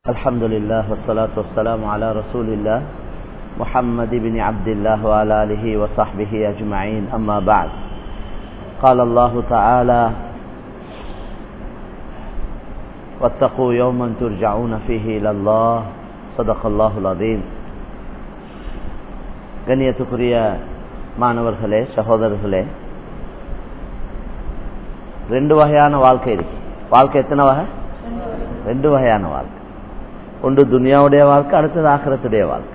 الحمد لله والصلاة والسلام على رسول الله محمد بن عبد الله وعلى آله وصحبه أجمعين أما بعد قال الله تعالى واتقوا يوما ترجعون فيه إلى الله صدق الله العظيم கண்ணியத்துக்குரிய மாணவர்களே சகோதரர்களே ரெண்டு வகையான வாழ்க்கை இருக்கு வாழ்க்கை எத்தனை வகை ரெண்டு வகையான வாழ்க்கை ஒன்று துனியாவுடைய வாழ்க்கை அடுத்தது ஆக்கிரத்துடைய வாழ்க்கை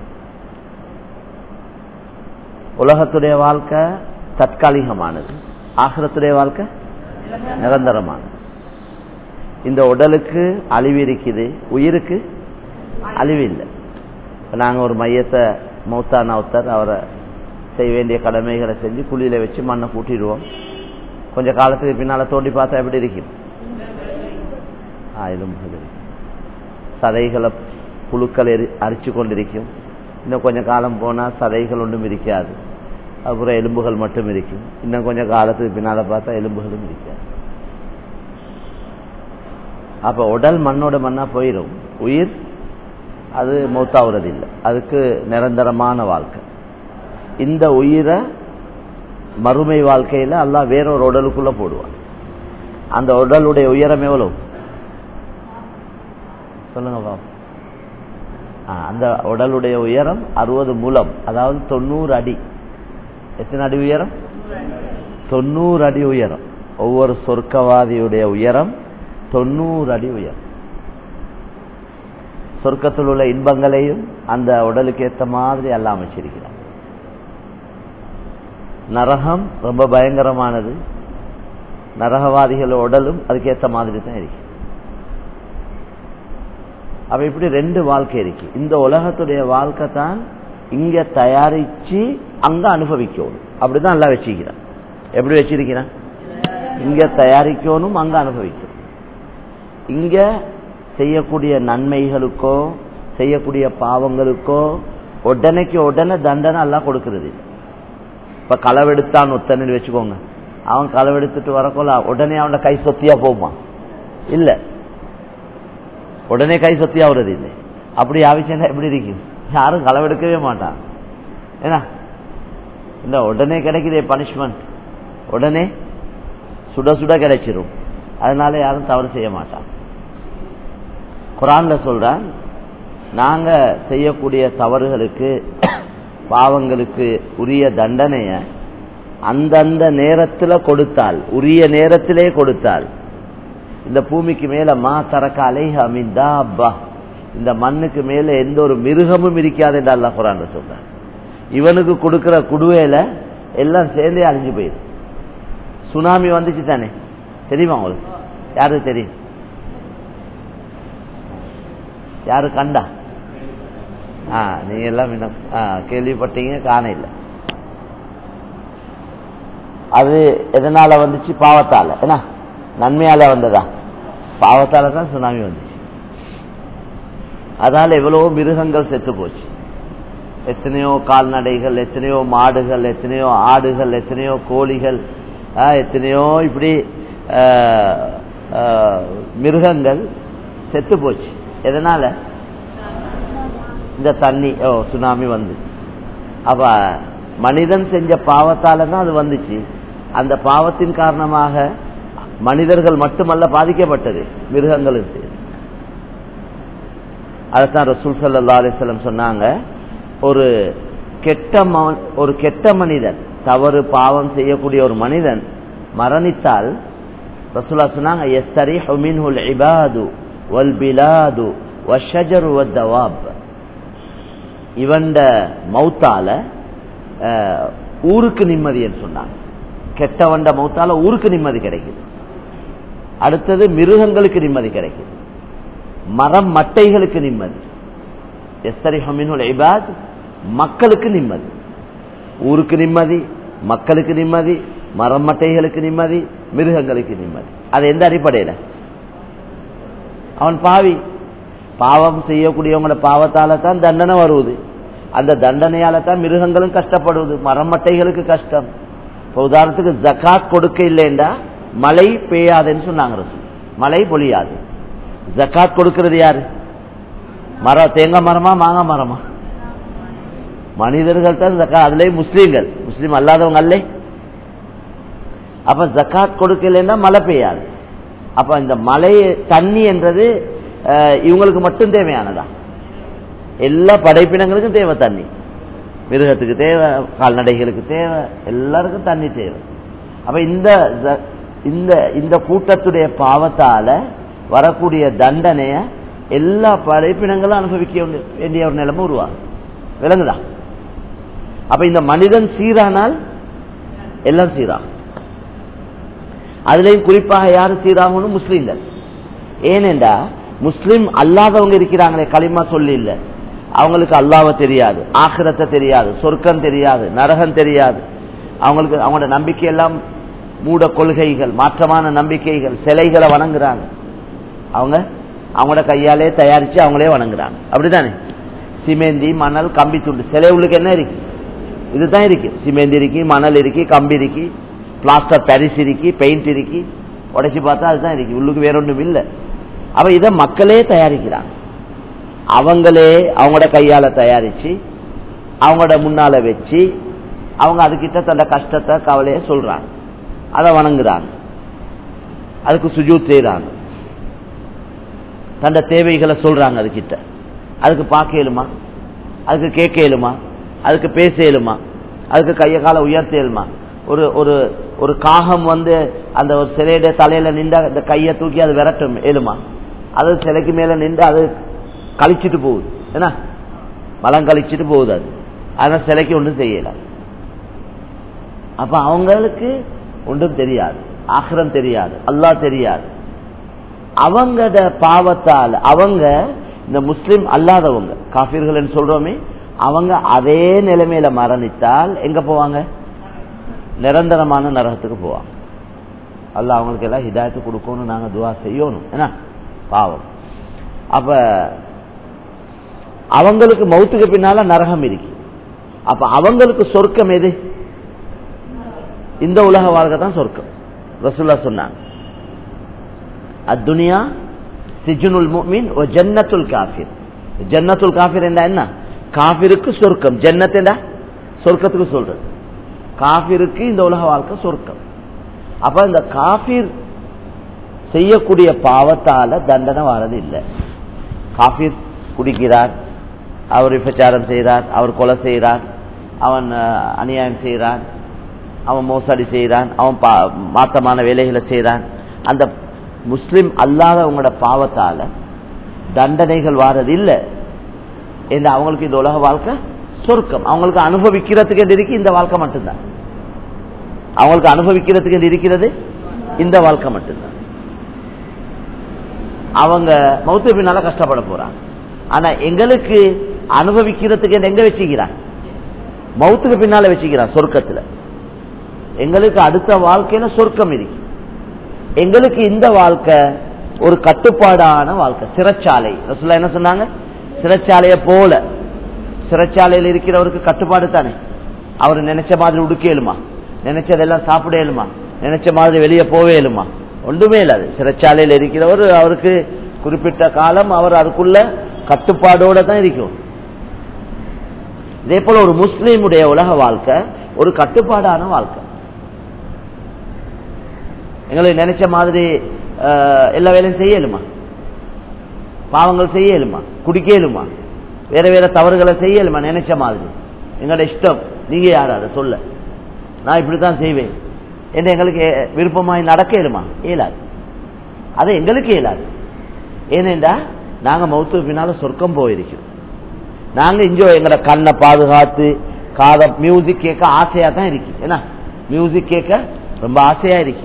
உலகத்துடைய வாழ்க்கை தற்காலிகமானது ஆகிரத்துடைய வாழ்க்கை நிரந்தரமானது இந்த உடலுக்கு அழிவு இருக்குது உயிருக்கு அழிவு இல்லை நாங்கள் ஒரு மையத்தை மௌத்தான ஒருத்தர் அவரை செய்ய வேண்டிய கடமைகளை செஞ்சு குழியில வச்சு மண்ணை கூட்டிடுவோம் கொஞ்ச காலத்துக்கு பின்னால தோண்டி பார்த்தா எப்படி இருக்கும் எலும்புகள் இருக்கும் சதைகளை புழுக்கள் எரி அரிச்சு கொண்டிருக்கும் இன்னும் கொஞ்சம் காலம் போனால் சதைகள் ஒன்றும் இருக்காது அப்புறம் எலும்புகள் மட்டும் இருக்கும் இன்னும் கொஞ்சம் காலத்துக்கு பின்னால பார்த்தா எலும்புகளும் இருக்காது அப்ப உடல் மண்ணோட மண்ணா போயிடும் உயிர் அது மௌத்தாவுறது இல்லை அதுக்கு நிரந்தரமான வாழ்க்கை இந்த உயிரை மறுமை வாழ்க்கையில அல்லா வேறொரு உடலுக்குள்ள போடுவான் அந்த உடலுடைய உயரம் எவ்வளவு சொல்லுங்க பாபு அந்த உடலுடைய உயரம் அறுபது மூலம் அதாவது தொண்ணூறு அடி எத்தனை அடி உயரம் தொண்ணூறு அடி உயரம் ஒவ்வொரு சொர்க்கவாதியுடைய உயரம் தொண்ணூறு அடி உயரம் சொர்க்கத்தில் உள்ள இன்பங்களையும் அந்த உடலுக்கு ஏற்ற மாதிரி எல்லாம் அமைச்சிருக்கிறார் நரகம் ரொம்ப பயங்கரமானது நரகவாதிகள் உடலும் அதுக்கேற்ற மாதிரி தான் இருக்கு அப்ப இப்படி ரெண்டு வாழ்க்கை இருக்கு இந்த உலகத்துடைய வாழ்க்கை தான் இங்க தயாரிச்சு அங்க அனுபவிக்கணும் அப்படிதான் எல்லாம் வச்சிருக்கிறான் எப்படி வச்சிருக்கிறான் இங்க தயாரிக்கணும் அங்க அனுபவிக்கணும் இங்க செய்யக்கூடிய நன்மைகளுக்கோ செய்யக்கூடிய பாவங்களுக்கோ உடனைக்கு உடனே தண்டனை எல்லாம் கொடுக்கறது இப்ப களவெடுத்தான் ஒத்தன்னு வச்சுக்கோங்க அவன் களவெடுத்துட்டு வரக்கோல உடனே அவனோட கை சொத்தியா போகுமா இல்ல உடனே கை சொத்தியா வருது இல்லை அப்படி ஆவிச்சா எப்படி இருக்கும் யாரும் களவெடுக்கவே மாட்டான் ஏன்னா இந்த உடனே கிடைக்குதே பனிஷ்மெண்ட் உடனே சுட சுட கிடைச்சிரும் அதனால யாரும் தவறு செய்ய மாட்டான் குரான்ல சொல்றான் நாங்க செய்யக்கூடிய தவறுகளுக்கு பாவங்களுக்கு உரிய தண்டனைய அந்தந்த நேரத்தில் கொடுத்தால் உரிய நேரத்திலே கொடுத்தால் இந்த பூமிக்கு மேல மா தரக்காலை அமிந்தா அப்பா இந்த மண்ணுக்கு மேல எந்த ஒரு மிருகமும் இருக்காது என்று அல்லா குரான் சொல்றான் இவனுக்கு கொடுக்கிற குடுவையில எல்லாம் சேர்ந்தே அழிஞ்சு போயிடும் சுனாமி வந்துச்சு தானே தெரியுமா உங்களுக்கு யாருக்கு தெரியும் யாரு கண்டா ஆ நீங்க எல்லாம் இன்னும் கேள்விப்பட்டீங்க காண இல்லை அது எதனால வந்துச்சு பாவத்தால என்ன நன்மையால வந்ததா பாவத்தால தான் சுனாமி வந்துச்சு அதனால எவ்வளவோ மிருகங்கள் செத்து போச்சு எத்தனையோ கால்நடைகள் எத்தனையோ மாடுகள் எத்தனையோ ஆடுகள் எத்தனையோ கோழிகள் எத்தனையோ இப்படி மிருகங்கள் செத்து போச்சு எதனால இந்த தண்ணி ஓ சுனாமி வந்து அப்ப மனிதன் செஞ்ச பாவத்தால தான் அது வந்துச்சு அந்த பாவத்தின் காரணமாக மனிதர்கள் மட்டுமல்ல பாதிக்கப்பட்டது மிருகங்களும் அதைத்தான் ரசூல் சல்லா அலிஸ்லம் சொன்னாங்க ஒரு கெட்ட ஒரு கெட்ட மனிதன் தவறு பாவம் செய்யக்கூடிய ஒரு மனிதன் மரணித்தால் ரசூலா சொன்னாங்க எஸ்தரி ஹுமின்ஹுல் இபாது வல் பிலாது வஷஜரு வத்தவாப் இவண்ட மௌத்தால ஊருக்கு நிம்மதின்னு சொன்னாங்க கெட்டவண்ட மௌத்தால ஊருக்கு நிம்மதி கிடைக்குது அடுத்தது மிருகங்களுக்கு நிம்மதி கிடைக்குது மரம் மட்டைகளுக்கு நிம்மதி எஸ்தரிஹமினுல் இபாத் மக்களுக்கு நிம்மதி ஊருக்கு நிம்மதி மக்களுக்கு நிம்மதி மரம் மட்டைகளுக்கு நிம்மதி மிருகங்களுக்கு நிம்மதி அது எந்த அடிப்படையில் அவன் பாவி பாவம் செய்யக்கூடியவங்களோட பாவத்தால தான் தண்டனை வருவது அந்த தண்டனையால தான் மிருகங்களும் கஷ்டப்படுவது மரமட்டைகளுக்கு கஷ்டம் இப்போ உதாரணத்துக்கு ஜக்காத் கொடுக்க இல்லைண்டா மழை பெய்யாதுன்னு சொன்னாங்க மழை பொழியாது ஜக்காத் கொடுக்கிறது யாரு மரம் தேங்காய் மரமா மாங்காய் மரமா மனிதர்கள் தான் ஜக்காத் அதுலயும் முஸ்லீம்கள் முஸ்லீம் அல்லாதவங்க அல்லே அப்ப ஜக்காத் கொடுக்கலைன்னா மழை பெய்யாது அப்ப இந்த மழை தண்ணி என்றது அஹ், இவங்களுக்கு மட்டும் தேவையானதா எல்லா படைப்பினங்களுக்கும் தேவை தண்ணி மிருகத்துக்கு தேவை கால்நடைகளுக்கு தேவை எல்லாருக்கும் தண்ணி தேவை அப்ப இந்த ஜ- இந்த இந்த கூட்டத்துடைய பாவத்தால வரக்கூடிய தண்டனைய எல்லா படைப்பினங்களும் அனுபவிக்க வேண்டிய- வேண்டிய ஒரு நிலைமை உருவாகும் விளங்குதா அப்ப இந்த மனிதன் சீரானால் எல்லாம் சீராகும் அதுலயும் குறிப்பாக யாரு சீராகணும் முஸ்லீம்கள் ஏனென்றா முஸ்லிம் அல்லாதவங்க இருக்கிறாங்களே களிமா சொல்லி இல்ல அவங்களுக்கு அல்லாவை தெரியாது ஆக்கிரத்தை தெரியாது சொர்க்கம் தெரியாது நரகம் தெரியாது அவங்களுக்கு அவங்களோட நம்பிக்கை எல்லாம் மூட கொள்கைகள் மாற்றமான நம்பிக்கைகள் சிலைகளை வணங்குறாங்க அவங்க அவங்களோட கையாலே தயாரிச்சு அவங்களே வணங்குறாங்க அப்படிதானே சிமெந்தி மணல் கம்பி துண்டு சிலை உள்ளுக்கு என்ன இருக்கு இதுதான் இருக்கு சிமெந்தி இருக்கு மணல் இருக்கு கம்பி இருக்கு பிளாஸ்டர் பரிசு இருக்கு பெயிண்ட் இருக்கு உடைச்சு பார்த்தா அதுதான் இருக்கு உள்ளுக்கு வேற ஒன்றும் இல்லை அப்ப இதை மக்களே தயாரிக்கிறாங்க அவங்களே அவங்களோட கையால தயாரிச்சு அவங்களோட முன்னால வச்சு அவங்க அதுக்கிட்ட தன்னை கஷ்டத்தை கவலையை சொல்றாங்க அதை வணங்குறாங்க அதுக்கு சுஜூத் செய்றாங்க தன்னை தேவைகளை சொல்றாங்க அதுக்கிட்ட அதுக்கு பார்க்க இயலுமா அதுக்கு கேட்க இயலுமா அதுக்கு பேச இயலுமா அதுக்கு கைய கால உயர்த்த இயலுமா ஒரு ஒரு ஒரு காகம் வந்து அந்த ஒரு சிலையுடைய தலையில நின்று அந்த கையை தூக்கி அது விரட்டும் இயலுமா அது சிலைக்கு மேல நின்று அது கழிச்சிட்டு போகுது என்ன மலம் கழிச்சிட்டு போகுது அது அதனால சிலைக்கு ஒன்றும் செய்யல அப்ப அவங்களுக்கு ஒன்றும் தெரியாது ஆக்கிரம் தெரியாது அல்லாஹ் தெரியாது அவங்கட பாவத்தால் அவங்க இந்த முஸ்லிம் அல்லாதவங்க காஃபிர்கள் சொல்றோமே அவங்க அதே நிலைமையில மரணித்தால் எங்க போவாங்க நிரந்தரமான நரகத்துக்கு போவாங்க அல்லாஹ் அவங்களுக்கு எல்லாம் ஹிதாயத்து கொடுக்கணும் நாங்க துவா செய்யணும் என்ன பாவம் அப்ப அவங்களுக்கு மௌத்துக்கு பின்னால நரகம் இருக்கு அப்ப அவங்களுக்கு சொர்க்கம் எது இந்த உலக வாழ்க்கை தான் சொர்க்கம் ரசூல்லா சொன்னாங்க அத்துனியா சிஜுனுல் முஃமின் ஓ ஜன்னத்துல் காஃபிர் ஜன்னத்துல் காஃபிர் என்றா என்ன காஃபிருக்கு சொர்க்கம் ஜன்னத் என்றா சொர்க்கத்துக்கு சொல்றது காஃபிருக்கு இந்த உலக வாழ்க்கை சொர்க்கம் அப்ப இந்த காஃபிர் செய்யக்கூடிய பாவத்தால தண்டனை வரது இல்லை காஃபிர் குடிக்கிறார் அவர் விபச்சாரம் செய்கிறார் அவர் கொலை செய்கிறார் அவன் அஹ், அநியாயம் செய்கிறான் அவன் மோசடி செய்கிறான் அவன் பா- மாத்தமான வேலைகளை செய்கிறான் அந்த முஸ்லிம் அல்லாதவங்களோட பாவத்தால தண்டனைகள் வாரது இல்லை என்று அவங்களுக்கு இந்த உலக வாழ்க்கை சொர்க்கம் அவங்களுக்கு அனுபவிக்கிறதுக்கு என்று இருக்கு இந்த வாழ்க்கை மட்டும்தான் அவங்களுக்கு அனுபவிக்கிறதுக்கு என்று இருக்கிறது இந்த வாழ்க்கை மட்டும்தான் அவங்க மௌத்து பின்னால கஷ்டப்பட போறாங்க ஆனா எங்களுக்கு அனுபவிக்கிறதுக்கு என்று எங்க வச்சுக்கிறான் மௌத்துக்கு பின்னால வச்சுக்கிறான் சொர்க்கத்துல எங்களுக்கு அடுத்த வாழ்க்கையில சொர்க்கம் இருக்கு எங்களுக்கு இந்த வாழ்க்கை ஒரு கட்டுப்பாடான வாழ்க்கை சிறைச்சாலை ரசூலுல்லாஹ் என்ன சொன்னாங்க சிறைச்சாலைய போல சிறைச்சாலையில் இருக்கிறவருக்கு கட்டுப்பாடு தானே அவர் நினைச்ச மாதிரி உடுக்க இயலுமா நினைச்சதெல்லாம் சாப்பிட இயலுமா நினைச்ச மாதிரி வெளியே போவே இயலுமா ஒன்றுமே இல்லாது சிறைச்சாலையில் இருக்கிறவர் அவருக்கு குறிப்பிட்ட காலம் அவர் அதுக்குள்ள கட்டுப்பாடோட தான் இருக்கும் இதே போல ஒரு முஸ்லீமுடைய உலக வாழ்க்கை ஒரு கட்டுப்பாடான வாழ்க்கை எங்களுக்கு நினைச்ச மாதிரி அஹ், எல்லா வேலையும் செய்யலுமா பாவங்கள் செய்யலுமா குடிக்கலுமா வேற வேற தவறுகளை செய்யலுமா நினைச்ச மாதிரி எங்களோட இஷ்டம் நீங்க யார் அதை சொல்ல நான் இப்படித்தான் செய்வேன் என்று எங்களுக்கு விருப்பமாய் நடக்க இயலுமா இயலாது அது எங்களுக்கு இயலாது ஏனென்றா நாங்க மௌத்து பின்னால சொர்க்கம் போயிருக்கோம் நாங்க இஞ்சோ எங்கட கண்ணை பாதுகாத்து காத மியூசிக் கேட்க ஆசையா தான் இருக்கு என்ன மியூசிக் கேட்க ரொம்ப ஆசையா இருக்கு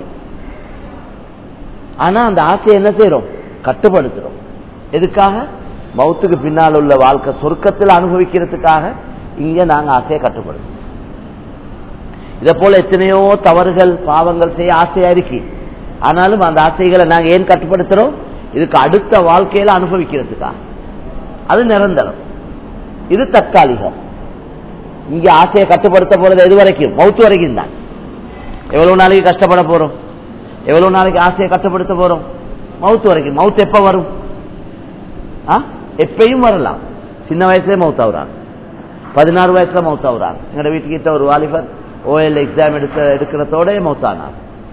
ஆனா அந்த ஆசையை என்ன செய்யறோம் கட்டுப்படுத்துறோம் எதுக்காக மௌத்துக்கு பின்னால் உள்ள வாழ்க்கை சொர்க்கத்தில் அனுபவிக்கிறதுக்காக இங்க நாங்க ஆசையை கட்டுப்படுத்துறோம் இதை போல எத்தனையோ தவறுகள் பாவங்கள் செய்ய ஆசையா இருக்கு ஆனாலும் அந்த ஆசைகளை நாங்க ஏன் கட்டுப்படுத்துறோம் இதுக்கு அடுத்த வாழ்க்கையில அனுபவிக்கிறதுக்காக அது நிரந்தரம் இது தற்காலிகம் இங்க ஆசையை கட்டுப்படுத்த போறது எது வரைக்கும் மௌத்து வரைக்கும் தான் எவ்வளவு நாளைக்கு கஷ்டப்பட போறோம் எவ்வளவு நாளைக்கு ஆசையை கட்டுப்படுத்த போறோம் மவுத்து வரைக்கும் மவுத்து எப்ப வரும் ஆ? எப்பயும் வரலாம் சின்ன வயசுலயே மௌத்தாவுறாங்க பதினாறு வயசுல மௌத்தாவுறாங்க எங்களோட வீட்டுக்கிட்ட ஒரு வாலிபர் ஓஎல் எக்ஸாம் எடுக்க எடுக்கிறதோட மௌத்தானார்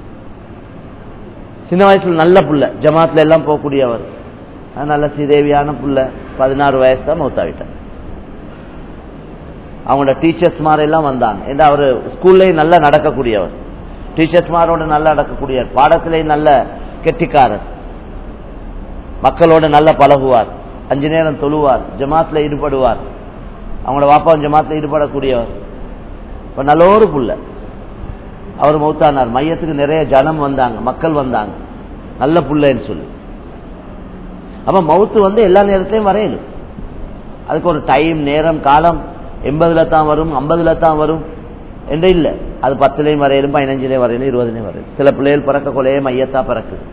சின்ன வயசுல நல்ல புள்ள ஜமாத்ல எல்லாம் போகக்கூடியவர் அஹ் நல்ல ஸ்ரீதேவியான புள்ள பதினாறு வயசு தான் மௌத்தாவிட்டார் அவங்களோட டீச்சர்ஸ் எல்லாம் வந்தாங்க ஏன்னா அவர் ஸ்கூல்லையும் நல்லா நடக்கக்கூடியவர் டீச்சர்ஸ் மாரோட நல்லா நடக்கக்கூடியவர் பாடத்திலேயும் நல்ல கெட்டிக்காரர் மக்களோட நல்லா பழகுவார் அஞ்சு நேரம் தொழுவார் ஜமாத்ல ஈடுபடுவார் அவங்களோட வாப்பாவும் ஜமாத்ல ஈடுபடக்கூடியவர் இப்ப நல்ல ஒரு புள்ள அவர் மௌத்தானார் மையத்துக்கு நிறைய ஜனம் வந்தாங்க மக்கள் வந்தாங்க நல்ல புள்ளைன்னு சொல்லி அப்ப மவுத்து வந்து எல்லா நேரத்தையும் வரையணும் அதுக்கு ஒரு டைம் நேரம் காலம் எண்பதுல தான் வரும் ஐம்பதுல தான் வரும் என்று இல்ல அது பத்துலயும் வரையிலும் பதினஞ்சுலயும் வரையிலும் இருபதுலயும் வரையிலும் சில பிள்ளைகள் பிறக்க கொலையே மையத்தா பிறக்குது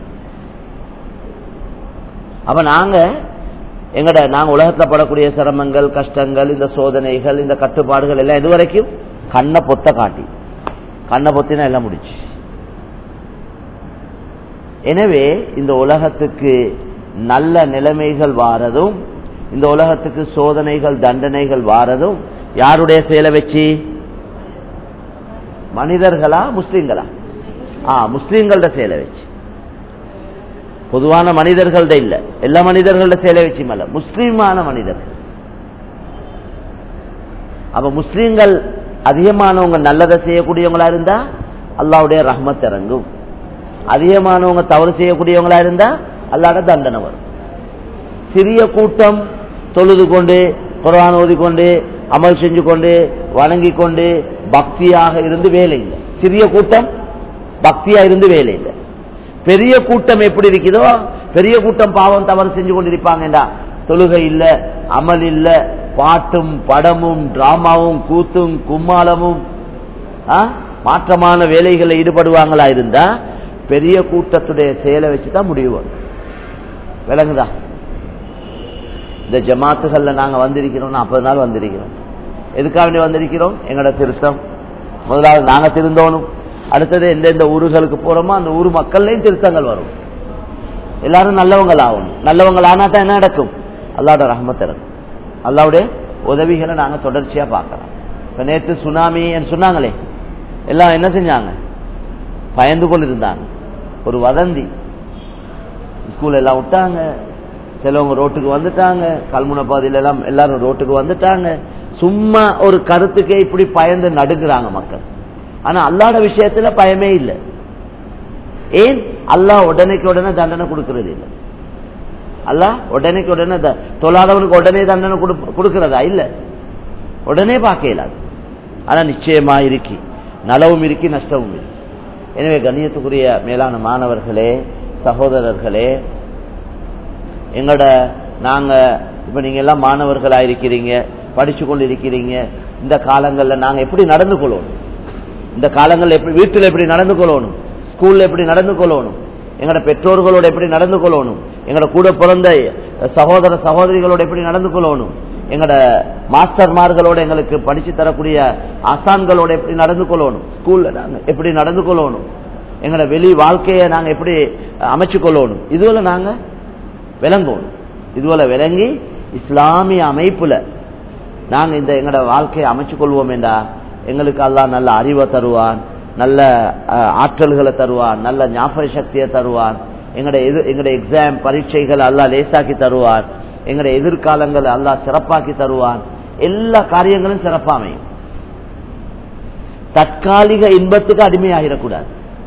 அப்ப நாங்க எங்கட நாங்க உலகத்துல படக்கூடிய சிரமங்கள் கஷ்டங்கள் இந்த சோதனைகள் இந்த கட்டுப்பாடுகள் எல்லாம் இது வரைக்கும் கண்ணை பொத்த காட்டி கண்ணை பொத்தினா எல்லாம் முடிச்சு எனவே இந்த உலகத்துக்கு நல்ல நிலைமைகள் வாரதும் இந்த உலகத்துக்கு சோதனைகள் தண்டனைகள் வாரதும் யாருடைய செயலை வச்சு மனிதர்களா முஸ்லிம்களா ஆ முஸ்லிம்களோட செயலை வச்சு பொதுவான மனிதர்கள்ட இல்ல எல்லா மனிதர்களோட செயலை வச்சு அல்ல முஸ்லீமான மனிதர்கள் அப்ப முஸ்லீம்கள் அதிகமானவங்க நல்லதை செய்யக்கூடியவங்களா இருந்தா அல்லாவுடைய ரஹ்மத் இறங்கும் அதிகமானவங்க தவறு செய்யக்கூடியவங்களா இருந்தா அல்லாட தண்டனை வரும் சிறிய கூட்டம் தொழுது கொண்டு குரான் ஓதிக்கொண்டு அமல் செஞ்சு கொண்டு வணங்கி கொண்டு பக்தியாக இருந்து வேலை இல்லை சிறிய கூட்டம் பக்தியா இருந்து வேலை இல்லை பெரிய கூட்டம் எப்படி இருக்குதோ பெரிய கூட்டம் பாவம் தவறு செஞ்சு கொண்டிருப்பாங்கடா தொழுகை இல்ல அமல் இல்ல பாட்டும் படமும் டிராமாவும் கூத்தும் கும்மாளமும் ஆ? மாற்றமான வேலைகளில் ஈடுபடுவாங்களா இருந்தா பெரிய கூட்டத்துடைய செயலை வச்சுதான் முடிவு வரும். விளங்குதா இந்த ஜமாத்துகள்ல நாங்க வந்திருக்கிறோம் நாற்பது நாள் வந்திருக்கிறோம் எதுக்காக வேண்டி வந்திருக்கிறோம் எங்களோட திருத்தம் முதலாவது நாங்க திருந்தோணும் அடுத்தது எந்தெந்த ஊர்களுக்கு போறோமோ அந்த ஊர் மக்கள்லயும் திருத்தங்கள் வரும் எல்லாரும் நல்லவங்கள் ஆகணும் நல்லவங்கள் ஆனா தான் என்ன நடக்கும் அல்லாவோட ரஹமத் இருக்கும் அல்லாவுடைய உதவிகளை நாங்க தொடர்ச்சியா பார்க்கலாம் இப்ப நேற்று சுனாமி சொன்னாங்களே எல்லாம் என்ன செஞ்சாங்க பயந்து கொண்டு இருந்தாங்க ஒரு வதந்தி ஸ்கூல் எல்லாம் விட்டாங்க சிலவங்க ரோட்டுக்கு வந்துட்டாங்க கல்முனை பகுதியில எல்லாம் எல்லாரும் ரோட்டுக்கு வந்துட்டாங்க சும்மா ஒரு கருத்துக்கே இப்படி பயந்து நடுங்குறாங்க மக்கள் ஆனா அல்லாட விஷயத்துல பயமே இல்லை ஏன் அல்லாஹ் உடனேக்கு உடனே தண்டனை கொடுக்கறது இல்லை அல்லாஹ் உடனேக்கு உடனே த- தொழாதவனுக்கு உடனே தண்டனை கொடு- கொடுக்கிறதா இல்ல உடனே பார்க்க இயலாது ஆனா நிச்சயமா இருக்கி நலவும் இருக்கி நஷ்டமும் இருக்கு எனவே கண்ணியத்துக்குரிய மேலான மாணவர்களே சகோதரர்களே எங்களோட நாங்க இப்ப நீங்க எல்லாம் மாணவர்களா இருக்கிறீங்க படிச்சு கொண்டு இருக்கிறீங்க இந்த காலங்கள்ல நாங்க எப்படி நடந்து கொள்ளணும் இந்த காலங்கள்ல எப்படி வீட்டுல எப்படி நடந்து கொள்ளணும் ஸ்கூல்ல எப்படி நடந்து கொள்ளணும் எங்களோட பெற்றோர்களோட எப்படி நடந்து கொள்ளணும் எங்களோட கூட பிறந்த சகோதர சகோதரிகளோட எப்படி நடந்து கொள்ளணும் எங்களோட மாஸ்டர்மார்களோட எங்களுக்கு படிச்சு தரக்கூடிய ஆசான்களோட எப்படி நடந்து கொள்ளணும் ஸ்கூல்ல நாங்க எப்படி நடந்து கொள்ளணும் எங்களோட வெளி வாழ்க்கையை நாங்க எப்படி அமைச்சு கொள்ளணும் இதுவரை நாங்க விளங்கணும் இதுவரை விளங்கி இஸ்லாமிய அமைப்புல நாங்க இந்த எங்களோட வாழ்க்கையை அமைச்சு கொள்வோம் என்றா எங்களுக்கு அல்லாஹ் நல்ல அறிவை தருவான் நல்ல அஹ், ஆற்றல்களை தருவான் நல்ல ஞாபக சக்தியை தருவான் எங்களோட எது எங்களோட எக்ஸாம் பரீட்சைகளை அல்லாஹ் லேசாக்கி தருவான் எங்களோட எதிர்காலங்களை அல்லாஹ் சிறப்பாக்கி தருவான் எல்லா காரியங்களும் சிறப்பா அமையும் தற்காலிக இன்பத்துக்கு அடிமையாகிடக்கூடாது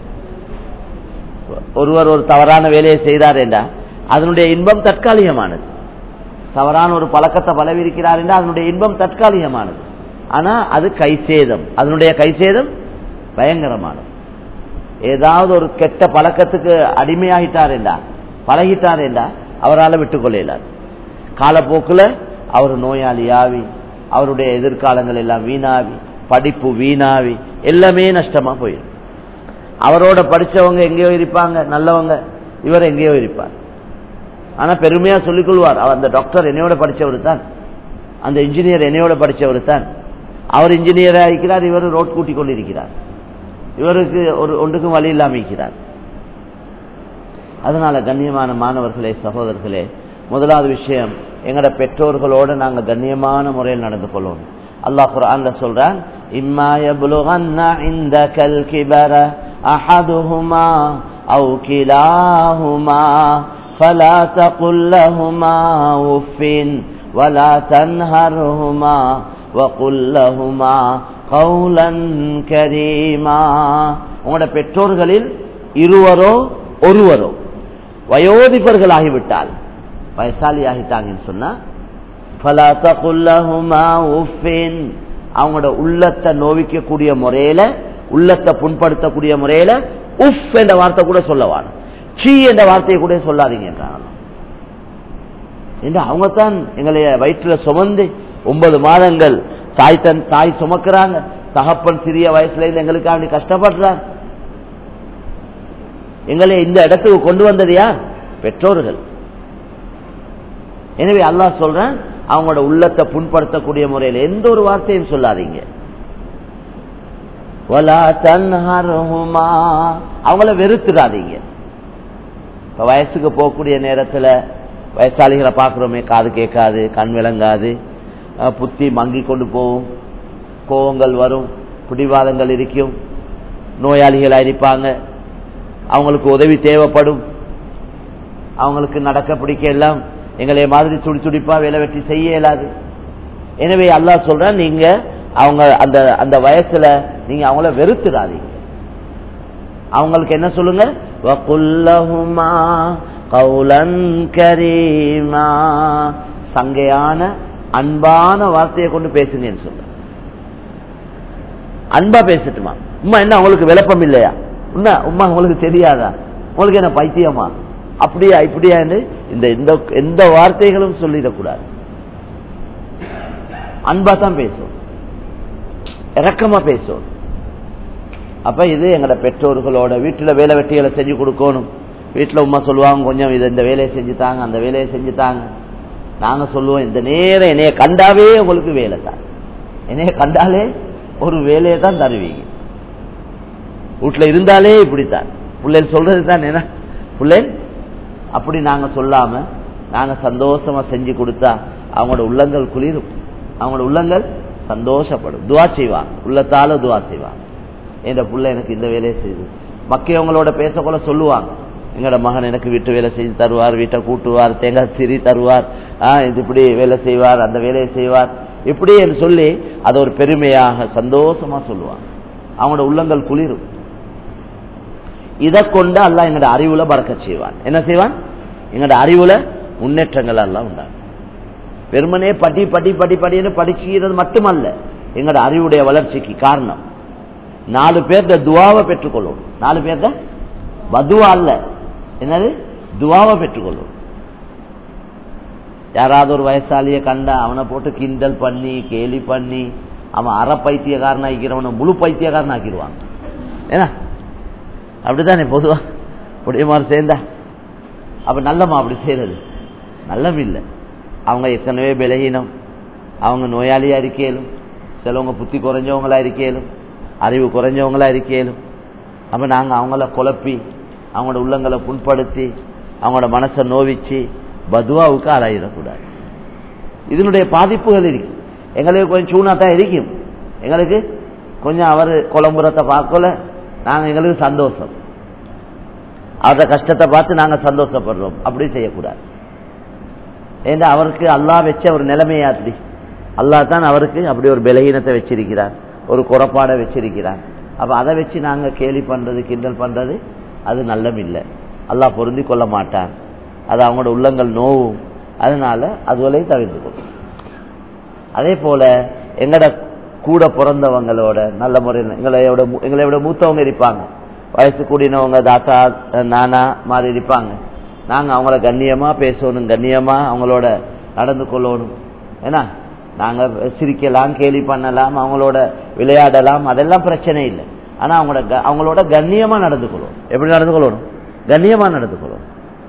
ஒருவர் ஒரு தவறான வேலையை செய்தார் என்றா அதனுடைய இன்பம் தற்காலிகமானது தவறான ஒரு பழக்கத்தை பலவிருக்கிறார் என்றால் அதனுடைய இன்பம் தற்காலிகமானது ஆனா அது கைசேதம் அதனுடைய கைசேதம் பயங்கரமானது ஏதாவது ஒரு கெட்ட பழக்கத்துக்கு அடிமையாகிட்டார் என்றா பழகிட்டார் என்றா அவரால் விட்டுக்கொள்ள இயலாது காலப்போக்குல அவர் நோயாளியாவி அவருடைய எதிர்காலங்கள் எல்லாம் வீணாவி படிப்பு வீணாவி எல்லாமே நஷ்டமா போயிடும் அவரோட படிச்சவங்க எங்கேயோ இருப்பாங்க நல்லவங்க இவர் எங்கேயோ இருப்பார் ஆனா பெருமையா சொல்லிக் கொள்வார் அவர் அந்த டாக்டர் என்னையோட படிச்சவர் தான் அந்த இன்ஜினியர் என்னையோட படிச்சவர் தான் அவர் இன்ஜினியரா இருக்கிறார் இவர் ரோட் கூட்டி கொண்டிருக்கிறார் இவருக்கு ஒரு ஒன்றுக்கும் வழி இல்லாம இருக்கிறார் அதனால கண்ணியமான மாணவர்களே சகோதரர்களே முதலாவது விஷயம் எங்கட பெற்றோர்களோட நாங்க கண்ணியமான முறையில் நடந்து கொள்ளணும் அல்லாஹ் குர்ஆன்ல சொல்றான் இம்மா யப்லுகன்ன இந்தகல் கிபர அஹதுஹுமா அவு கிலாஹுமா فلا تقل لهما اف ولا تنهرهما وقل لهما قولا كريما உங்களோட பெற்றோர்களில் இருவரோ ஒருவரோ வயோதிபர்கள் ஆகிவிட்டால் வயசாலி ஆகிட்டாங்கன்னு சொன்னா فلا تقل لهما اف அவங்களோட உள்ளத்தை நோவிக்கக்கூடிய முறையில உள்ளத்தை புண்படுத்தக்கூடிய முறையில உஃப் என்ற வார்த்தை கூட சொல்லவான சீ என்ற வார்த்தையை கூட சொல்லாதீங்க என்றாங்க என்று அவங்க தான் எங்களைய வயிற்றுல சுமந்து ஒன்பது மாதங்கள் தாய் தன் தாய் சுமக்கிறாங்க தகப்பன் சிறிய வயசுல இருந்து எங்களுக்காக கஷ்டப்படுறாங்க எங்களை இந்த இடத்துக்கு கொண்டு வந்தது யார் பெற்றோர்கள் எனவே அல்லாஹ் சொல்றேன் அவங்களோட உள்ளத்தை புண்படுத்தக்கூடிய முறையில் எந்த ஒரு வார்த்தையும் சொல்லாதீங்க அவங்கள வெறுத்துடாதீங்க இப்ப வயசுக்கு போகக்கூடிய நேரத்துல வயசாளிகளை பார்க்கிறோமே காது கேட்காது கண் விளங்காது புத்தி மங்கி கொண்டு போகும் கோவங்கள் வரும் பிடிவாதங்கள் இருக்கும் நோயாளிகளா இருப்பாங்க அவங்களுக்கு உதவி தேவைப்படும் அவங்களுக்கு நடக்க பிடிக்க எல்லாம் எங்களை மாதிரி துடி துடிப்பா வேலை வெட்டி செய்ய இயலாது எனவே அல்லாஹ் சொல்ற நீங்க அவங்க அந்த அந்த வயசுல நீங்க அவங்கள வெறுத்துடாதீங்க அவங்களுக்கு என்ன சொல்லுங்க வகுல்லஹுமா கௌலன் கரீமா சங்கையான அன்பான வார்த்தையை கொண்டு பேசுங்கன்னு சொல்ல அன்பா பேசட்டுமா உமா என்ன உங்களுக்கு விளப்பம் இல்லையா உண்மை உமா உங்களுக்கு தெரியாதா உங்களுக்கு என்ன பைத்தியமா அப்படியா இப்படியா இந்த எந்த வார்த்தைகளும் சொல்லிடக்கூடாது அன்பா தான் பேசும் இறக்கமா பேசும் அப்ப இது எங்களோட பெற்றோர்களோட வீட்டுல வேலை வெட்டிகளை செஞ்சு கொடுக்கணும் வீட்டுல உமா சொல்லுவாங்க கொஞ்சம் இது இந்த வேலையை செஞ்சுட்டாங்க அந்த வேலையை செஞ்சுட்டாங்க நாங்க சொல்லுவோம் இந்த நேரம் என்னைய கண்டாவே உங்களுக்கு வேலை தான் என்னைய கண்டாலே ஒரு வேலையை தான் தருவீங்க வீட்டுல இருந்தாலே இப்படித்தான் பிள்ளைகள் சொல்றது தான் என்ன பிள்ளைகள் அப்படி நாங்க சொல்லாம நாங்க சந்தோஷமா செஞ்சு கொடுத்தா அவங்களோட உள்ளங்கள் குளிரும் அவங்களோட உள்ளங்கள் சந்தோஷப்படும் துவா செய்வாங்க உள்ளத்தால துவா செய்வாங்க என்ற புள்ள எனக்கு இந்த வேலையை செய்யுது மக்கியவங்களோட பேசக்கூட சொல்லுவாங்க எங்களோட மகன் எனக்கு வீட்டு வேலை செஞ்சு தருவார் வீட்டை கூட்டுவார் தேங்காய் சிரி தருவார் ஆஹ் இது இப்படி வேலை செய்வார் அந்த வேலையை செய்வார் இப்படி என்று சொல்லி அதை ஒரு பெருமையாக சந்தோஷமா சொல்லுவாங்க அவங்களோட உள்ளங்கள் குளிரும் இதை கொண்டு அல்ல எங்களோட அறிவுல பறக்க செய்வான் என்ன செய்வான் எங்களோட அறிவுல முன்னேற்றங்கள் எல்லாம் உண்டாகும் வெறுமனே படி படி படி படின்னு படிச்சுக்கிறது மட்டுமல்ல எங்களோட அறிவுடைய வளர்ச்சிக்கு காரணம் நாலு பேர்த்த துவாவை பெற்றுக்கொள்ளும் நாலு பேர்த்த பதுவா அல்ல என்னது துவாவை பெற்றுக்கொள்ளும் யாராவது ஒரு வயசாலிய கண்டா அவனை போட்டு கிண்டல் பண்ணி கேலி பண்ணி அவன் அற பைத்தியக்காரன் ஆக்கிக்கிறவனை முழு பைத்தியக்காரன் ஆக்கிடுவாங்க ஏன்னா அப்படித்தானே பொதுவா முடியுமாறு சேர்ந்தா அப்ப நல்லமா அப்படி செய்யறது நல்லம் இல்லை அவங்க ஏற்கனவே விலகினம் அவங்க நோயாளியா இருக்கேலும் சிலவங்க புத்தி குறைஞ்சவங்களா இருக்கேலும் அறிவு குறைஞ்சவங்களா இருக்கேலும் அப்ப நாங்க அவங்கள குழப்பி அவங்களோட உள்ளங்களை புண்படுத்தி அவங்களோட மனசை நோவிச்சு பதுவாவுக்கு ஆளாயிடக்கூடாது இதனுடைய பாதிப்புகள் இருக்கு எங்களுக்கு கொஞ்சம் சூனா தான் இருக்கும் எங்களுக்கு கொஞ்சம் அவர் குழம்புறத்தை பார்க்கல நாங்க எங்களுக்கு சந்தோஷம் அவரோட கஷ்டத்தை பார்த்து நாங்க சந்தோஷப்படுறோம் அப்படி செய்யக்கூடாது ஏன்னா அவருக்கு அல்லா வச்ச ஒரு நிலைமையாத்தி அல்லா தான் அவருக்கு அப்படி ஒரு பலகீனத்தை வச்சிருக்கிறார் ஒரு குறப்பாடை வச்சிருக்கிறார் அப்ப அதை வச்சு நாங்க கேலி பண்றது கிண்டல் பண்றது அது நல்லம் இல்லை அல்லாஹ் பொருந்தி கொள்ள மாட்டார் அது அவங்களோட உள்ளங்கள் நோவும் அதனால அதுவரை தவிர்த்து கொள்ளும் அதே போல எங்கட கூட பிறந்தவங்களோட நல்ல முறையில் எங்களையோட எங்களை விட மூத்தவங்க இருப்பாங்க வயசு கூடினவங்க தாத்தா நானா மாதிரி இருப்பாங்க நாங்க அவங்கள கண்ணியமா பேசணும் கண்ணியமா அவங்களோட நடந்து கொள்ளணும் ஏன்னா நாங்க சிரிக்கலாம் கேலி பண்ணலாம் அவங்களோட விளையாடலாம் அதெல்லாம் பிரச்சனை இல்லை ஆனா அவங்களோட அவங்களோட கண்ணியமா நடந்து கொள்ளணும் எப்படி நடந்து கொள்ளணும் கண்ணியமா நடந்து கொள்ளணும்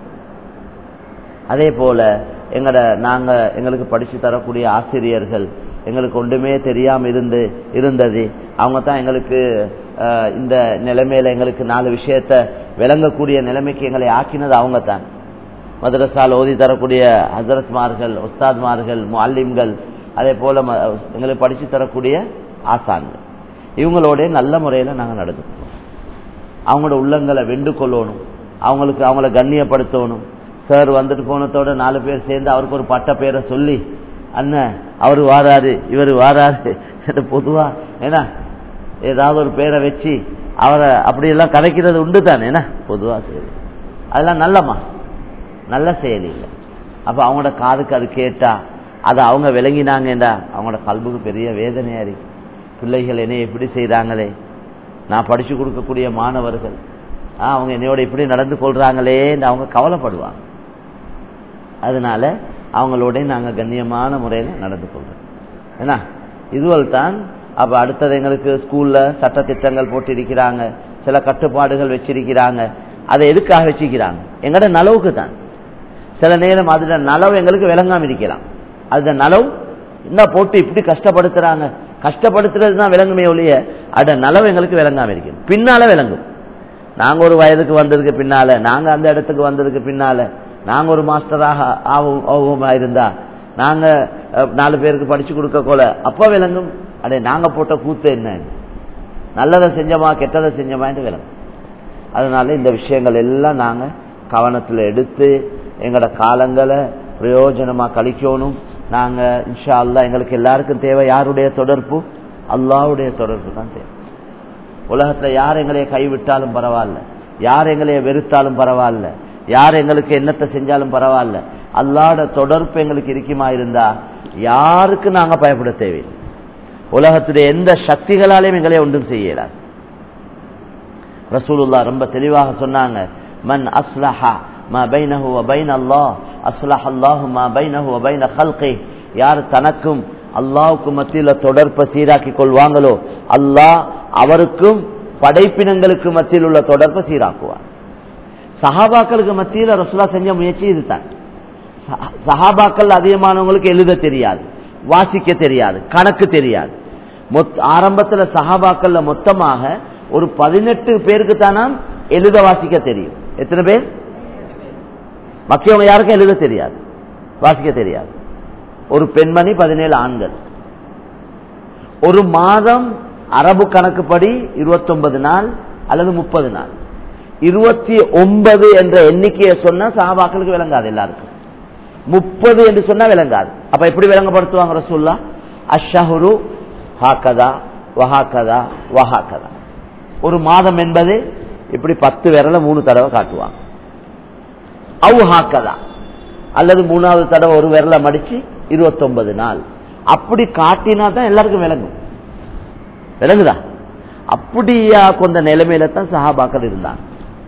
அதே போல எங்கட நாங்க எங்களுக்கு படிச்சு தரக்கூடிய ஆசிரியர்கள் எங்களுக்கு ஒன்றுமே தெரியாம இருந்து இருந்தது அவங்க தான் எங்களுக்கு இந்த நிலைமையில எங்களுக்கு நாலு விஷயத்த விளங்கக்கூடிய நிலைமைக்கு எங்களை ஆக்கினது அவங்க தான் மதரசால் ஓதி தரக்கூடிய ஹசரத்மார்கள் உஸ்தாத்மார்கள் முல்லிம்கள் அதே போல ம- எங்களுக்கு படிச்சு தரக்கூடிய ஆசான்கள் இவங்களோட நல்ல முறையில் நாங்கள் நடந்துக்கணும் அவங்களோட உள்ளங்களை வெண்டு கொள்ளணும் அவங்களுக்கு அவங்கள கண்ணியப்படுத்தணும் சார் வந்துட்டு போனதோட நாலு பேர் சேர்ந்து அவருக்கு ஒரு பட்ட பேரை சொல்லி அண்ணன் அவர் வாராரு இவர் வாராரு என்று பொதுவா ஏன்னா ஏதாவது ஒரு பேரை வச்சு அவரை அப்படியெல்லாம் கதைக்கிறது உண்டு தானே என்ன பொதுவா சரி அதெல்லாம் நல்லம்மா நல்ல செயல் இல்லை அப்ப அவங்களோட காதுக்கு அது கேட்டா அதை அவங்க விளங்கினாங்கடா அவங்களோட கல்புக்கு பெரிய வேதனையா இருக்கு பிள்ளைகள் என்னை எப்படி செய்றாங்களே நான் படிச்சு கொடுக்கக்கூடிய மாணவர்கள் ஆ, அவங்க என்னையோட இப்படி நடந்து கொள்றாங்களேன்னு அவங்க கவலைப்படுவாங்க அதனால அவங்களோட நாங்க கண்ணியமான முறையில் நடந்து கொள்றோம் என்ன இதுவல் தான் அப்ப அடுத்தது எங்களுக்கு ஸ்கூல்ல சட்ட திட்டங்கள் போட்டிருக்கிறாங்க சில கட்டுப்பாடுகள் வச்சிருக்கிறாங்க அதை எதுக்காக வச்சிருக்கிறாங்க எங்கட நலவுக்கு தான் சில நேரம் அதுல நலவு எங்களுக்கு விளங்காம இருக்கலாம் அதுல நலவு என்ன போட்டு இப்படி கஷ்டப்படுத்துறாங்க கஷ்டப்படுத்துறது தான் விளங்குமே ஒழிய அட நலவு எங்களுக்கு விளங்காம இருக்கும் பின்னால விளங்கும் நாங்க ஒரு வயதுக்கு வந்ததுக்கு பின்னால நாங்க அந்த இடத்துக்கு வந்ததுக்கு பின்னால நாங்க ஒரு மாஸ்டராக ஆகும் ஆகுமா இருந்தா நாங்க அஹ், நாலு பேருக்கு படிச்சு கொடுக்க போல அப்ப விளங்கும் அடே நாங்க போட்ட கூத்து என்ன நல்லதை செஞ்சோமா கெட்டதை செஞ்சோமான்னு விளங்கும் அதனால இந்த விஷயங்கள் எல்லாம் நாங்க கவனத்துல எடுத்து எங்களோட காலங்களை பிரயோஜனமா கழிக்கணும் நாங்க இன்ஷா அல்லாஹ் எங்களுக்கு எல்லாருக்கும் தேவை யாருடைய தொடர்பு அல்லாஹ்வுடைய தொடர்பு தான் தேவை உலகத்துல யார் எங்களைய கைவிட்டாலும் பரவாயில்ல யார் எங்களைய வெறுத்தாலும் பரவாயில்ல யார் எங்களுக்கு என்னத்தை செஞ்சாலும் பரவாயில்ல அல்லாட தொடர்பு எங்களுக்கு இருக்குமா இருந்தா யாருக்கு நாங்க பயப்பட தேவையில்லை உலகத்துடைய எந்த சக்திகளாலையும் எங்களை ஒன்றும் செய்யலாது ரசூலுல்லா ரொம்ப தெளிவாக சொன்னாங்க மன் அஸ்லஹா மா பைனஹு வ பைன அல்லாஹ் அஸ்லஹ அல்லாஹு மா பைனஹு வ பைன கல்கி யார் தனக்கும் அல்லாஹ்வுக்கு மத்தியில தொடர்பை சீராக்கி கொள்வாங்களோ அல்லாஹ் அவருக்கும் படைப்பினங்களுக்கு மத்தியில் உள்ள தொடர்பை சீராக்குவார் சஹாபாக்களுக்கு மத்தியில ரசூலா செஞ்ச முயற்சி இதுதான் சஹா- சஹாபாக்கள் அதிகமானவங்களுக்கு எழுத தெரியாது வாசிக்க தெரியாது கணக்கு தெரியாது மொத்- ஆரம்பத்துல சஹாபாக்கள்ல மொத்தமாக ஒரு பதினெட்டு பேருக்கு தானாம் எழுத வாசிக்க தெரியும் எத்தனை பேர் மக்கியவங்க யாருக்கும் எழுத தெரியாது வாசிக்க தெரியாது ஒரு பெண்மணி பதினேழு ஆண்கள் ஒரு மாதம் அரபு கணக்குப்படி 29 நாள் அல்லது முப்பது நாள் இருபத்தி ஒன்பது என்ற எண்ணிக்கையை சொன்னா சஹாபாக்களுக்கு விளங்காது எல்லாருக்கும் முப்பது என்று சொன்னா விளங்காது அப்ப எப்படி விளங்கப்படுத்துவாங்க ரசூல்லா அஷஹுரு ஹாக்கதா வஹாக்கதா வஹாக்கதா ஒரு மாதம் என்பது இப்படி பத்து விரல மூணு தடவை காட்டுவாங்க அவு ஹாக்கதா அல்லது மூணாவது தடவை ஒரு விரல மடிச்சு 29 நாள் அப்படி காட்டினா தான் எல்லாருக்கும் விளங்கும் விளங்குதா அப்படியா கொண்ட நிலைமையில தான் சஹாபாக்கள் இருந்தாங்க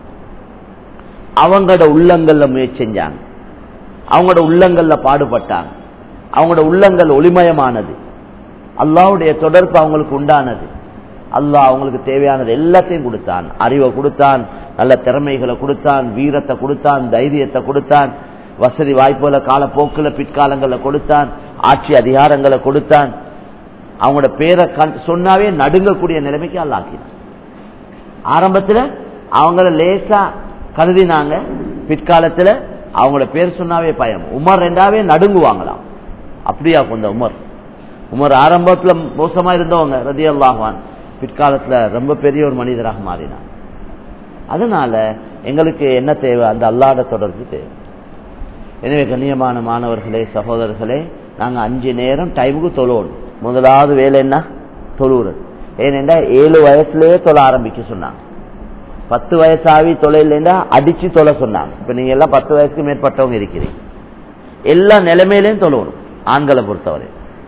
அவங்களோட உள்ளங்கள்ல முயற்சி செஞ்சாங்க அவங்களோட உள்ளங்கள்ல பாடுபட்டாங்க அவங்களோட உள்ளங்கள் ஒளிமயமானது அல்லாஹ்வுடைய தொடர்பு அவங்களுக்கு உண்டானது அல்லாஹ் அவங்களுக்கு தேவையானது எல்லாத்தையும் கொடுத்தான் அறிவை கொடுத்தான் நல்ல திறமைகளை கொடுத்தான் வீரத்தை கொடுத்தான் தைரியத்தை கொடுத்தான் வசதி வாய்ப்புகளை காலப்போக்கில் பிற்காலங்கள்ல கொடுத்தான் ஆட்சி அதிகாரங்களை கொடுத்தான் அவங்களோட பேரை கண் சொன்னாவே நடுங்கக்கூடிய நிலைமைக்கு அல்லாக்கினான் ஆரம்பத்துல அவங்கள லேசா கருதினாங்க பிற்காலத்துல அவங்களோட பேர் சொன்னாவே பயம் உமர் ரெண்டாவே நடுங்குவாங்களாம் அப்படியா கொண்ட உமர் உமர் ஆரம்பத்துல மோசமா இருந்தவங்க ரதி அல்லாஹான் பிற்காலத்துல ரொம்ப பெரிய ஒரு மனிதராக மாறினார் அதனால எங்களுக்கு என்ன தேவை அந்த அல்லாட தொடர்பு தேவை எனவே கண்ணியமான மாணவர்களே சகோதரர்களே நாங்க அஞ்சு நேரம் டைமுக்கு தொழுவோம் முதலாவது வேலை என்ன தொழுவுறது ஏனென்றா ஏழு வயசுலயே தொலை ஆரம்பிக்க சொன்னாங்க பத்து வயசாவி தொலைலா அடிச்சு தொலை சொன்னாங்க இப்ப நீங்க எல்லாம் பத்து வயசுக்கு மேற்பட்டவங்க இருக்கிறீங்க எல்லா நிலைமையிலையும் தொழுவணும் ஆண்களை பொறுத்தவரை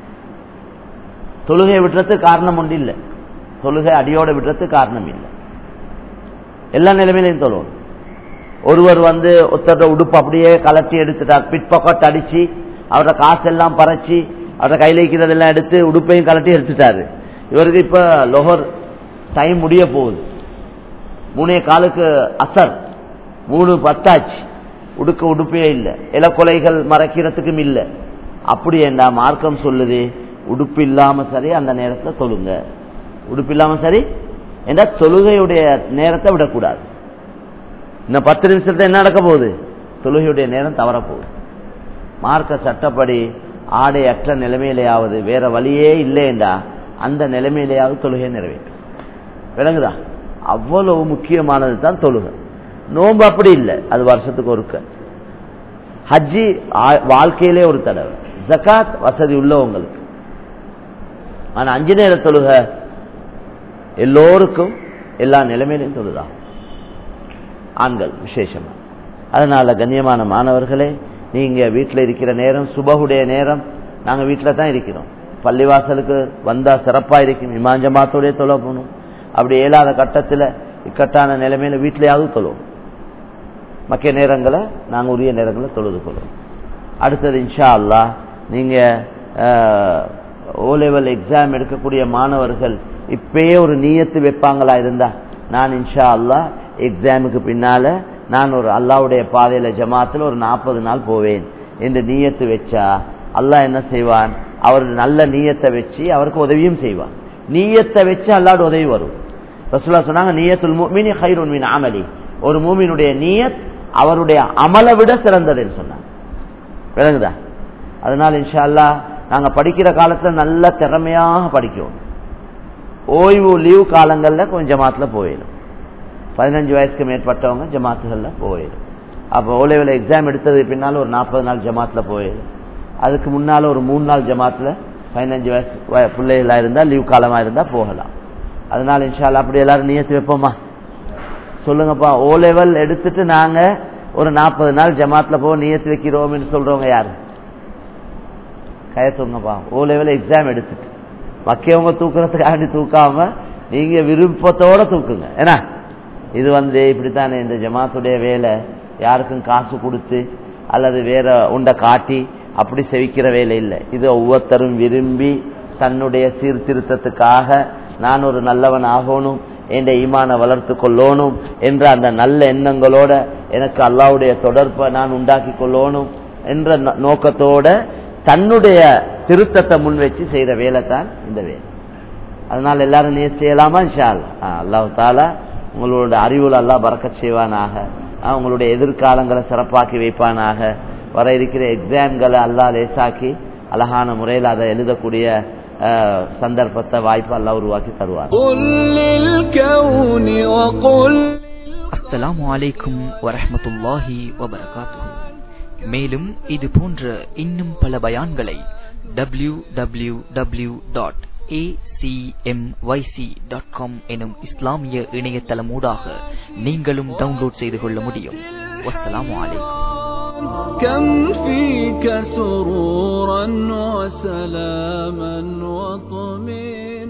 தொழுகை விடுறதுக்கு காரணம் ஒன்று இல்லை தொழுகை அடியோட விடுறதுக்கு காரணம் இல்லை எல்லா நிலைமையிலையும் தொழுவணும் ஒருவர் வந்து ஒருத்தரோட உடுப்பு அப்படியே கலட்டி எடுத்துட்டார் பிட்பாக்கெட் அடிச்சு அவரோட காசெல்லாம் பறைச்சி அவரோட கையில் இருக்கிறதெல்லாம் எடுத்து உடுப்பையும் கலட்டி எடுத்துட்டாரு இவருக்கு இப்ப லொஹர் டைம் முடிய போகுது மூணே காலுக்கு அசர் மூணு பத்தாச்சு உடுக்க உடுப்பே இல்லை இலக்கொலைகள் மறைக்கிறதுக்கும் இல்லை அப்படி என்ன மார்க்கம் சொல்லுது உடுப்பு இல்லாம சரி அந்த நேரத்தில் தொழுங்க உடுப்பு இல்லாம சரி என்ற தொழுகையுடைய நேரத்தை விடக்கூடாது இன்னும் பத்து நிமிஷத்துல என்ன நடக்க போகுது தொழுகையுடைய நேரம் தவறப்போகுது மார்க்க சட்டப்படி ஆடை அற்ற நிலைமையிலேயாவது வேற வழியே இல்லைண்டா அந்த நிலைமையிலேயாவது தொழுகை நிறைவேற்றும் விளங்குதா அவ்வளவு முக்கியமானது தான் தொழுகை நோன்பு அப்படி இல்லை அது வருஷத்துக்கு ஒருக்க ஹஜ்ஜி வாழ்க்கையிலே ஒரு தடவை ஜக்காத் வசதி உள்ளவங்களுக்கு ஆனா அஞ்சு நேர தொழுக எல்லோருக்கும் எல்லா நிலைமையிலையும் தொழுதா ஆண்கள் விசேஷமா அதனால கண்ணியமான மாணவர்களே நீங்க வீட்டில் இருக்கிற நேரம் சுபகுடைய நேரம் நாங்க வீட்டில் தான் இருக்கிறோம் பள்ளிவாசலுக்கு வந்தா சிறப்பா இருக்கும் இமாஞ்சமாத்தோடய தொலை போகணும் அப்படி இயலாத கட்டத்தில் இக்கட்டான நிலைமையில வீட்டிலேயாவது தொழுவோம் மக்கிய நேரங்களை நாங்கள் உரிய நேரங்களை தொழுது கொள்வோம் அடுத்தது இன்ஷா அல்லா நீங்க ஓ லெவல் எக்ஸாம் எடுக்கக்கூடிய மாணவர்கள் இப்பயே ஒரு நீயத்து வைப்பாங்களா இருந்தா நான் இன்ஷா அல்லா எக்ஸாமுக்கு பின்னால நான் ஒரு அல்லாவுடைய பாதையில ஜமாத்துல ஒரு நாற்பது நாள் போவேன் என்று நீயத்து வச்சா அல்லாஹ் என்ன செய்வான் அவர் நல்ல நீயத்தை வச்சு அவருக்கு உதவியும் செய்வான் நீயத்தை வச்சு அல்லாட உதவி வரும் ரசூல்லா சொன்னாங்க நீயத்துல் முஃமினி ஹைருன் மின் அமலி ஒரு மூமினுடைய நீயத் அவருடைய அமலை விட சிறந்ததுன்னு சொன்னாங்க விளங்குதா அதனால இன்ஷா அல்லா நாங்க படிக்கிற காலத்துல நல்ல திறமையாக படிக்கணும் ஓய்வு லீவ் காலங்கள்ல கொஞ்சம் ஜமாத்துல போயிடும் பதினஞ்சு வயசுக்கு மேற்பட்டவங்க ஜமாத்துகள்ல போயிடும் அப்போ ஓலைவில் எக்ஸாம் எடுத்தது பின்னால ஒரு நாற்பது நாள் ஜமாத்துல போயிடும் அதுக்கு முன்னால ஒரு மூணு நாள் ஜமாத்துல பதினஞ்சு வயசு பிள்ளைகளா இருந்தா லீவ் காலமா இருந்தா போகலாம் அதனால இன்ஷால்லா அப்படி எல்லாரும் நியத்து வைப்போமா சொல்லுங்கப்பா ஓ லெவல் எடுத்துட்டு நாங்க ஒரு நாற்பது நாள் ஜமாத்துல போக நியத்து வைக்கிறோம்னு சொல்றவங்க யாரு கயத்துங்கப்பா ஓ லெவல் எக்ஸாம் எடுத்துட்டு மக்கியவங்க தூக்குறதுக்காண்டி தூக்காம நீங்க விருப்பத்தோட தூக்குங்க ஏன்னா இது வந்து இப்படித்தானே இந்த ஜமாத்துடைய வேலை யாருக்கும் காசு கொடுத்து அல்லது வேற உண்டை காட்டி அப்படி செவிக்கிற வேலை இல்லை இது ஒவ்வொருத்தரும் விரும்பி தன்னுடைய சீர்திருத்தத்துக்காக நான் ஒரு நல்லவன் ஆகணும் என்ற ஈமான வளர்த்து கொள்ளணும் என்ற அந்த நல்ல எண்ணங்களோட எனக்கு அல்லாவுடைய தொடர்பை நான் உண்டாக்கி கொள்ளணும் என்ற நோக்கத்தோட தன்னுடைய திருத்தத்தை முன் வச்சு செய்யற வேலை தான் இந்த வேலை அதனால எல்லாரும் நீ செய்யலாமா இன்ஷால் அல்லாஹ் தாலா உங்களோட அறிவுல எல்லாம் பறக்க செய்வானாக உங்களுடைய எதிர்காலங்களை சிறப்பாக்கி வைப்பானாக வர இருக்கிற எக்ஸாம்களை அல்லா லேசாக்கி அழகான முறையில் அதை எழுதக்கூடிய சந்தர்ப்பத்தை வாய்ப்பு எல்லாம் உருவாக்கி தருவார் அஸ்ஸலாமு அலைக்கும் வரஹமத்துல்லாஹி வபரகாத்துஹு மேலும் இது போன்ற இன்னும் பல பயான்களை W W W dot acmyc.com எனும் இஸ்லாமிய இணையதளம் ஊடாக நீங்களும் டவுன்லோட் செய்து கொள்ள முடியும் வஸ்ஸலாமு அலைக்கும் كم فيك سرورا وسلاما وطمئنا